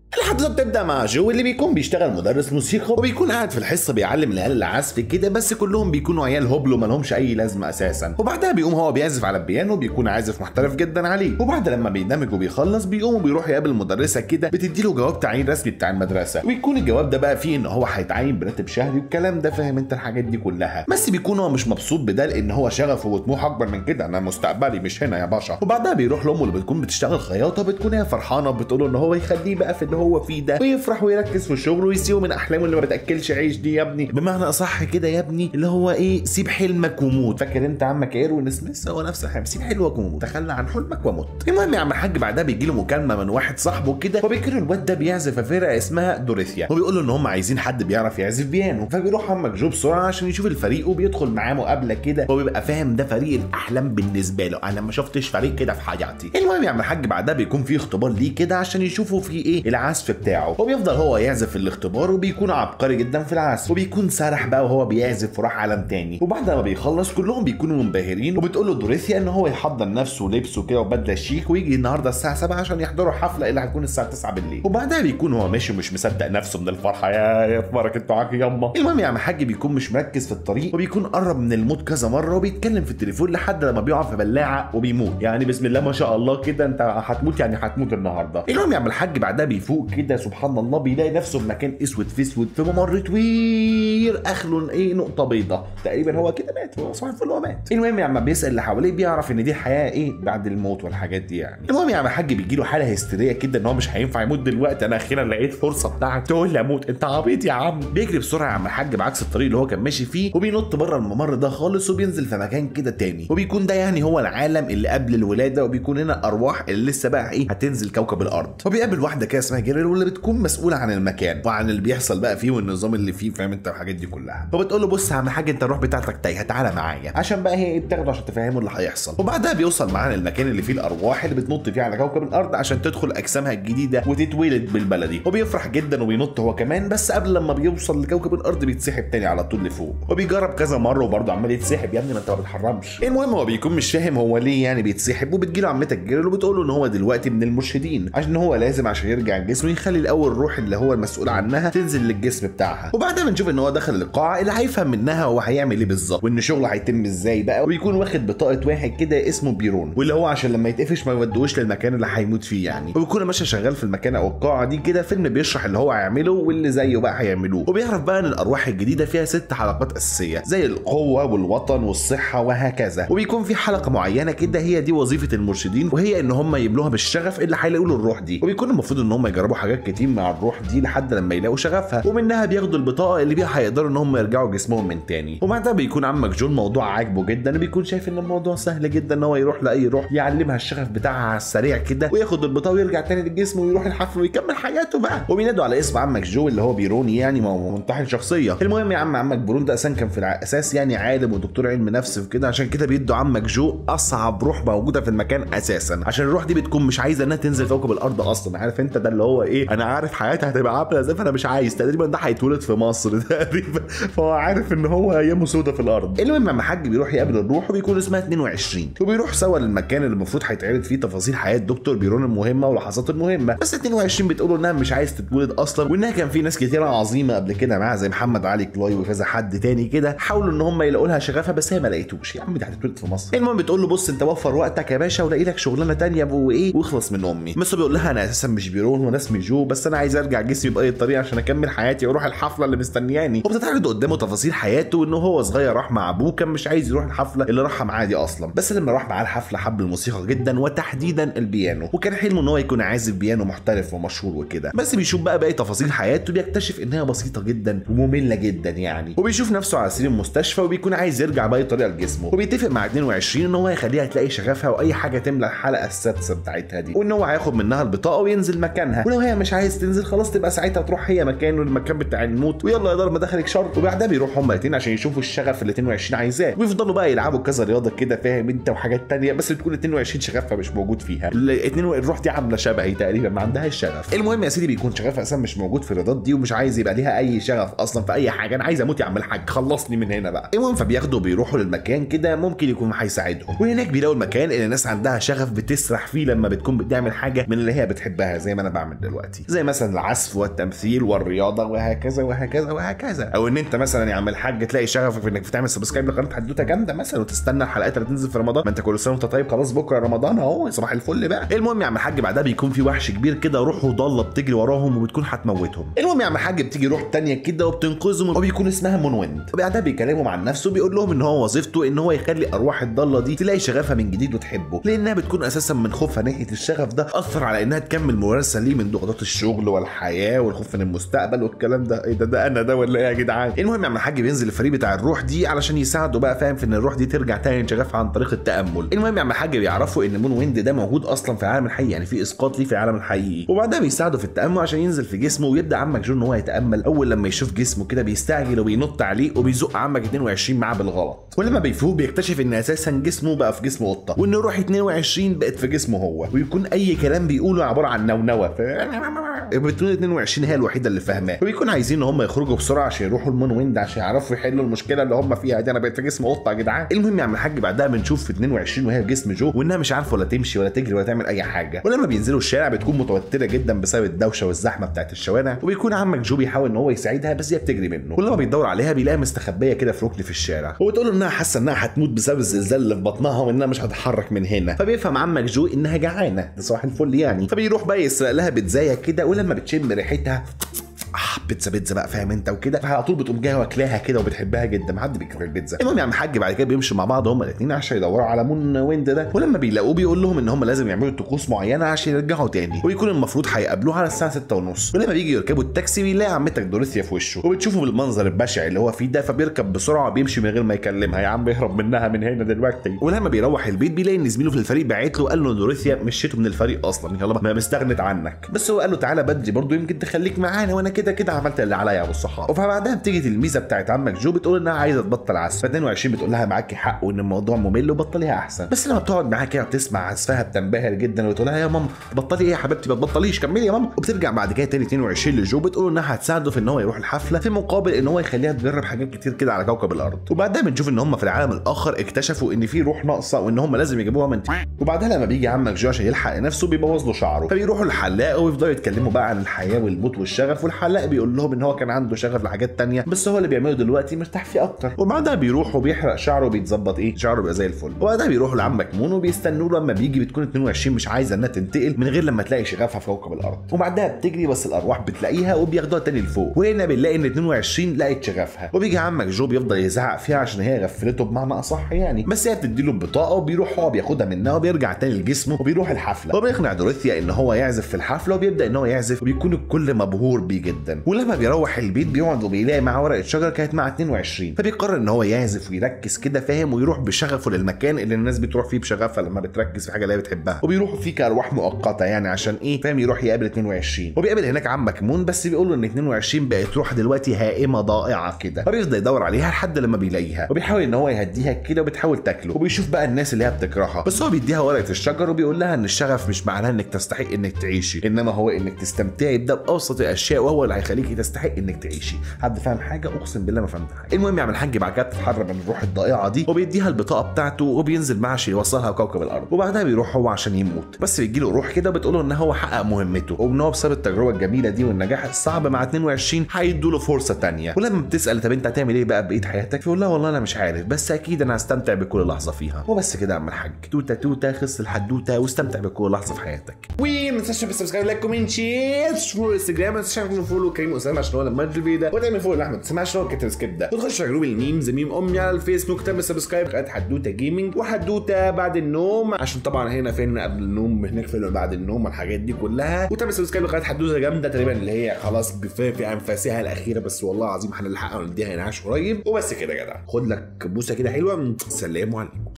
الحدوته بتبدا مع جو اللي بيكون بيشتغل مدرس موسيقى وبيكون قاعد في الحصه بيعلم العيال العزف كده بس كلهم بيكونوا عيال هبل ومالهمش اي لازمه اساسا وبعدها بيقوم هو بيعزف على البيانو بيكون عازف محترف جدا عليه وبعد لما بيندمج وبيخلص بيقوم وبيروح يقابل المدرسه كده بتدي له جواب تعيين رسمي بتاع المدرسه ويكون الجواب ده بقى فيه ان هو هيتعين براتب شهري والكلام ده فاهم انت الحاجات دي كلها بس بيكون هو مش مبسوط بده لان هو شغفه وطموح اكبر من كده انا مستقبلي مش هنا يا باشا وبعدها بيروح لامه اللي بتكون بتشتغل خياطه بتكون هي فرحانه بتقول له ان هو يخليه بقى في اللي هو فيه ده ويفرح ويركز في الشغل ويسيبه من احلامه اللي ما بتاكلش عيش دي يا ابني بمعنى اصح كده يا ابني اللي هو ايه سيب حلمك وموت فاكر انت عمك ايروين سميث هو نفس الحاجه سيب حلمك وموت تخلى عن حلمك وموت المهم يا عم الحاج بعدها بيجي له مكالمه من واحد صاحبه كده وبيكون الواد ده بيعزف في فرقه اسمها دوريثيا وبيقول له ان هم عايزين حد بيعرف يعزف بيانو فبيروح عمك جو بسرعه عشان يشوف الفريق وبيدخل معاه مقابله كده وبيبقى فاهم ده فريق الاحلام بالنسبه له انا ما شفتش فريق كده في حياتي المهم يا عم الحاج بعدها بيكون في اختبار ليه كده عشان يشوفوا في ايه العزف بتاعه وبيفضل هو يعزف في الاختبار وبيكون عبقري جدا في العزف وبيكون سرح بقى وهو بيعزف وراح عالم تاني وبعد ما بيخلص كلهم بيكونوا منبهرين وبتقول له دوريثيا ان هو يحضر نفسه ولبسه كده وبدله شيك ويجي النهارده الساعه 7 عشان يحضروا حفله اللي هتكون الساعه 9 بالليل وبعدها بيكون هو ماشي ومش مصدق نفسه من الفرحه يا يا بركه معاك ياما المهم يا عم حاج بيكون مش مركز في الطريق وبيكون قرب من الموت كذا مره وبيتكلم في التليفون لحد لما بيقع في بلاعه وبيموت يعني بسم الله ما شاء الله كده انت هتموت يعني هتموت النهارده المهم يا عم الحاج بعدها بيفوق كده سبحان الله بيلاقي نفسه في مكان اسود في اسود في ممر طويل اخره ايه نقطه بيضاء تقريبا هو كده مات هو صاحب الفل هو مات المهم يا عم بيسال اللي حواليه بيعرف ان دي حياه ايه بعد الموت والحاجات دي يعني المهم يا عم الحاج بيجي له حاله هستيريه كده ان هو مش هينفع يموت دلوقتي انا اخيرا لقيت فرصه بتاعك تقول لي اموت انت عبيط يا عم بيجري بسرعه يا عم الحاج بعكس الطريق اللي هو كان ماشي فيه وبينط بره الممر ده خالص وبينزل في مكان كده تاني وبيكون ده يعني هو العالم اللي قبل الولاده وبيكون هنا الارواح اللي لسه بقى ايه هتنزل كوكب الارض وبيقابل واحده كده اسمها جيرل واللي بتكون مسؤوله عن المكان وعن اللي بيحصل بقى فيه والنظام اللي فيه فاهم انت الحاجات دي كلها فبتقول له بص يا عم الحاج انت الروح بتاعتك تايهه تعالى معايا عشان بقى هي ايه بتاخده عشان تفهمه اللي هيحصل وبعدها بيوصل معانا المكان اللي فيه الارواح اللي بتنط فيه على كوكب الارض عشان تدخل اجسامها الجديده وتتولد بالبلدي وبيفرح جدا وبينط هو كمان بس قبل لما بيوصل لكوكب الارض بيتسحب تاني على طول لفوق وبيجرب كذا مره وبرضه عمال يتسحب يا ابني ما انت ما بتحرمش المهم هو بيكون مش فاهم هو ليه يعني بيتسحب وبتجيله عمتك جيرل وبتقول له ان هو دلوقتي من المرشدين عشان هو لازم عشان يرجع الجسم يخلي الاول الروح اللي هو المسؤول عنها تنزل للجسم بتاعها وبعدها بنشوف ان هو دخل القاعه اللي هيفهم منها هو هيعمل ايه بالظبط وان شغله هيتم ازاي بقى ويكون واخد بطاقه واحد كده اسمه بيرون واللي هو عشان لما يتقفش ما يودوش للمكان اللي هيموت فيه يعني وبيكون ماشي شغال في المكان او القاعه دي كده فيلم بيشرح اللي هو هيعمله واللي زيه بقى هيعملوه وبيعرف بقى ان الارواح الجديده فيها ست حلقات اساسيه زي القوه والوطن والصحه وهكذا وبيكون في حلقه معينه كده هي دي وظيفه المرشدين وهي ان هم يملوها بالشغف اللي هيلاقوا له الروح دي وبيكون المفروض ان هم يجربوا حاجات كتير مع الروح دي لحد لما يلاقوا شغفها ومنها بياخدوا البطاقه اللي بيها هيقدروا ان هم يرجعوا جسمهم من تاني وبعدها بيكون عمك جون موضوع عاجبه جدا وبيكون شايف ان الموضوع سهل جدا ان هو يروح لاي روح يعلمها الشغف بتاعها على السريع كده وياخد البطاقه ويرجع تاني للجسم ويروح الحفل ويكمل حياته بقى وبينادوا على اسم عمك جو اللي هو بيروني يعني ما هو منتحل شخصيه المهم يا عم عمك برون ده اساسا كان في الاساس يعني عالم ودكتور علم نفس وكده عشان كده بيدوا عمك جو اصعب روح موجوده في المكان اساسا عشان الروح دي بتكون مش عايزه انها تنزل كوكب الارض اصلا عارف انت ده اللي هو ايه انا عارف حياتها هتبقى عامله ازاي فانا مش عايز تقريبا ده هيتولد في مصر تقريبا فهو عارف ان هو ايامه سودة في الارض المهم لما حاج بيروح يقابل الروح وبيكون اسمها 22 وبيروح سوا للمكان اللي المفروض هيتعرض فيه تفاصيل حياه دكتور بيرون المهمه ولحظات المهمه بس 22 بتقول انها مش عايز تتولد اصلا وانها كان في ناس كتيره عظيمه قبل كده معاها زي محمد علي كلاي وكذا حد تاني كده حاولوا ان هم يلاقوا لها شغفها بس هي ما لقيتوش يا عم دي هتتولد في مصر المهم بتقول له بص انت وفر وقتك يا باشا ولاقي لك شغلانه تانية وايه واخلص من امي بس بيقول لها انا اساسا مش بيرون وانا اسمي جو بس انا عايز ارجع جسمي باي طريقه عشان اكمل حياتي واروح الحفله اللي مستنياني وبتتعرض قدامه تفاصيل حياته انه هو صغير راح مع ابوه كان مش عايز يروح الحفله اللي راحها معاه دي اصلا بس لما راح معاه الحفله حب الموسيقى جدا وتحديدا البيانو وكان حلمه ان هو يكون عازف بيانو محترف ومشهور وكده بس بيشوف بقى باقي تفاصيل حياته بيكتشف انها بسيطه جدا وممله جدا يعني وبيشوف نفسه على سرير المستشفى وبيكون عايز يرجع باي طريقه لجسمه وبيتفق مع 22 ان هو هيخليها تلاقي شغفها واي حاجه تملى الحلقه السادسه بتاعتها دي وان هو هياخد منها البطاقه وينزل مكانها ولو هي مش عايز تنزل خلاص تبقى ساعتها تروح هي مكانه المكان بتاع الموت ويلا يا دار ما دخلك شر وبعدها بيروحوا هما الاثنين عشان يشوفوا الشغف اللي 22 عايزاه ويفضلوا بقى يلعبوا كذا رياضه كده فاهم انت وحاجات تانية بس بتكون 22 شغفها مش موجود فيها الاثنين الروح دي عامله شبهي تقريبا ما عندهاش شغف المهم يا سيدي بيكون شغفها اصلا مش موجود في الرياضات دي ومش عايز يبقى ليها اي شغف اصلا في اي حاجه انا عايز اموت يا عم الحاج خلصني من هنا بقى المهم فبياخدوا بيروحوا للمكان كده ممكن يكون هيساعدهم وهناك بيلاقوا المكان اللي الناس عندها شغف بتسرح فيه لما بتكون بتعمل حاجه من اللي هي بتحبها زي ما انا بعمل دلوقتي دلوقتي زي مثلا العزف والتمثيل والرياضه وهكذا وهكذا وهكذا او ان انت مثلا يا عم الحاج تلاقي شغفك في انك بتعمل سبسكرايب لقناه حدوته جامده مثلا وتستنى الحلقات اللي تنزل في رمضان ما انت كل سنه وانت طيب خلاص بكره رمضان اهو صباح الفل بقى المهم يا عم الحاج بعدها بيكون في وحش كبير كده روحه ضاله بتجري وراهم وبتكون هتموتهم المهم يا عم الحاج بتيجي روح تانية كده وبتنقذهم وبيكون اسمها مونويند وبعدها بيكلمهم عن نفسه بيقول لهم ان هو وظيفته ان هو يخلي ارواح الضاله دي تلاقي شغفها من جديد وتحبه لانها بتكون اساسا من خوفها ناحيه الشغف ده اثر على انها تكمل ممارسه ليه من ضغوطات الشغل والحياه والخوف من المستقبل والكلام ده ايه ده ده انا ده ولا ايه يا جدعان المهم يا عم الحاج بينزل الفريق بتاع الروح دي علشان يساعده بقى فاهم في ان الروح دي ترجع تاني لشغفها عن طريق التامل المهم يا عم الحاج بيعرفوا ان مون ويند ده موجود اصلا في العالم الحقيقي يعني في اسقاط ليه في العالم الحقيقي وبعدها بيساعده في التامل عشان ينزل في جسمه ويبدا عمك جو ان هو يتامل اول لما يشوف جسمه كده بيستعجل وبينط عليه وبيزق عمك 22 معاه بالغلط ولما بيفوق بيكتشف ان اساسا جسمه بقى في جسم قطه وان روح 22 بقت في جسمه هو ويكون اي كلام بيقوله عباره عن نونوه ف... بتكون 22 هي الوحيده اللي فاهماه وبيكون عايزين ان هم يخرجوا بسرعه عشان يروحوا المون ويند عشان يعرفوا يحلوا المشكله اللي هم فيها دي انا بقيت في جسم قطه يا جدعان المهم يا عم الحاج بعدها بنشوف في 22 وهي في جسم جو وانها مش عارفه ولا تمشي ولا تجري ولا تعمل اي حاجه ولما بينزلوا الشارع بتكون متوتره جدا بسبب الدوشه والزحمه بتاعت الشوارع وبيكون عمك جو بيحاول ان هو يساعدها بس هي بتجري منه ولما بيدور عليها بيلاقيها مستخبيه كده في ركن في الشارع وبتقول له انها حاسه انها هتموت بسبب الزلزال اللي في بطنها وانها مش هتتحرك من هنا فبيفهم عمك جو انها جعانه ده صباح الفل يعني فبيروح بقى يسرق لها بيتزايه كده ولما بتشم ريحتها آه بيتزا بيتزا بقى فاهم انت وكده فعلى طول بتقوم جايه واكلاها كده وبتحبها جدا ما حد بيكره البيتزا المهم يا عم الحاج بعد كده بيمشوا مع بعض هما الاثنين عشان يدوروا على مون ويند ده ولما بيلاقوه بيقول لهم ان هم لازم يعملوا طقوس معينه عشان يرجعوا تاني ويكون المفروض هيقابلوه على الساعه 6 ونص ولما بيجي يركبوا التاكسي بيلاقي عمتك دوريثيا في وشه وبتشوفه بالمنظر البشع اللي هو فيه ده فبيركب بسرعه وبيمشي من غير ما يكلمها يا عم بيهرب منها من هنا دلوقتي ولما بيروح البيت بيلاقي ان زميله في الفريق باعت له قال له دوريثيا مشيته من الفريق اصلا يلا ما مستغنت عنك بس هو قال له تعالى بدري برضه يمكن تخليك معانا وانا كده كده عملت اللي عليا والصحاب فبعدها بتيجي الميزه بتاعت عمك جو بتقول انها عايزه تبطل عزف ف 22 بتقول لها معاكي حق وان الموضوع ممل وبطليها احسن بس لما بتقعد معاها كده وتسمع عزفها بتنبهر جدا وتقول لها يا ماما بطلي ايه يا حبيبتي ما تبطليش كملي يا ماما وبترجع بعد كده تاني 22 لجو بتقول انها هتساعده في ان هو يروح الحفله في مقابل ان هو يخليها تجرب حاجات كتير كده على كوكب الارض وبعدها بنشوف ان هم في العالم الاخر اكتشفوا ان في روح ناقصه وان هم لازم يجيبوها من وبعدها لما بيجي عمك جو عشان يلحق نفسه بيبوظ له شعره فبيروحوا للحلاق ويفضلوا يتكلموا بقى عن الحياه والموت والشغف والحلاق بيقول لهم ان هو كان عنده شغف لحاجات تانية بس هو اللي بيعمله دلوقتي مرتاح فيه اكتر وبعدها بيروح وبيحرق شعره وبيتظبط ايه شعره بيبقى زي الفل وبعدها بيروحوا لعمك مون وبيستنوا له لما بيجي بتكون 22 مش عايزه انها تنتقل من غير لما تلاقي شغفها في كوكب الارض وبعدها بتجري بس الارواح بتلاقيها وبياخدوها تاني لفوق وهنا بنلاقي ان 22 لقت شغفها وبيجي عمك جو بيفضل يزعق فيها عشان هي غفلته بمعنى اصح يعني بس هي بتديله البطاقه وبيروح هو بياخدها منها وبيرجع تاني لجسمه وبيروح الحفله وبيقنع دوريثيا ان هو يعزف في الحفله وبيبدا ان هو يعزف وبيكون الكل مبهور بيه جدا ولما بيروح البيت بيقعد وبيلاقي معاه ورقه شجره كانت مع 22 فبيقرر ان هو يعزف ويركز كده فاهم ويروح بشغفه للمكان اللي الناس بتروح فيه بشغفها لما بتركز في حاجه اللي هي بتحبها وبيروحوا فيه كارواح مؤقته يعني عشان ايه فاهم يروح يقابل 22 وبيقابل هناك عمك مون بس بيقول له ان 22 بقت روح دلوقتي هائمه ضائعه كده فبيفضل يدور عليها لحد لما بيلاقيها وبيحاول ان هو يهديها كده وبتحاول تاكله وبيشوف بقى الناس اللي هي بتكرهها بس هو بيديها ورقه الشجر وبيقول لها ان الشغف مش معناه انك تستحق انك تعيشي انما هو انك تستمتعي بده بابسط الاشياء وهو اللي هيخليكي تستحق انك تعيشي حد فاهم حاجه اقسم بالله ما فهمت حاجه المهم يعمل الحاج بعد كده بتتحرر من الروح الضائعه دي وبيديها البطاقه بتاعته وبينزل معاه عشان يوصلها كوكب الارض وبعدها بيروح هو عشان يموت بس بيجي له روح كده بتقول له ان هو حقق مهمته وان هو بسبب التجربه الجميله دي والنجاح الصعب مع 22 هيدوا له فرصه تانية ولما بتسال طب انت هتعمل ايه بقى بقيه حياتك فيقول لها والله انا مش عارف بس اكيد انا هستمتع بكل لحظه فيها وبس كده يا عم الحاج توته توته خص الحدوته واستمتع بكل لحظه في حياتك وما تنساش بالسبسكرايب لايك كومنت شير تشوفوا الانستجرام ما تنساش تعملوا فولو كريم اسامه عشان هو لما الفيديو ده وتعمل فولو لاحمد اسامه عشان هو كاتب سكيب ده وتخش على جروب الميمز ميم امي على الفيسبوك تعمل سبسكرايب قناه حدوته جيمنج وحدوته بعد النوم عشان طبعا هنا فين قبل النوم هناك فين بعد النوم والحاجات دي كلها وتعمل سبسكرايب لقناه حدوته جامده تقريبا اللي هي خلاص في في انفاسها الاخيره بس والله العظيم هنلحقها ونديها هنعاش قريب وبس كده يا جدع خد لك بوسه كده حلوه سلام عليكم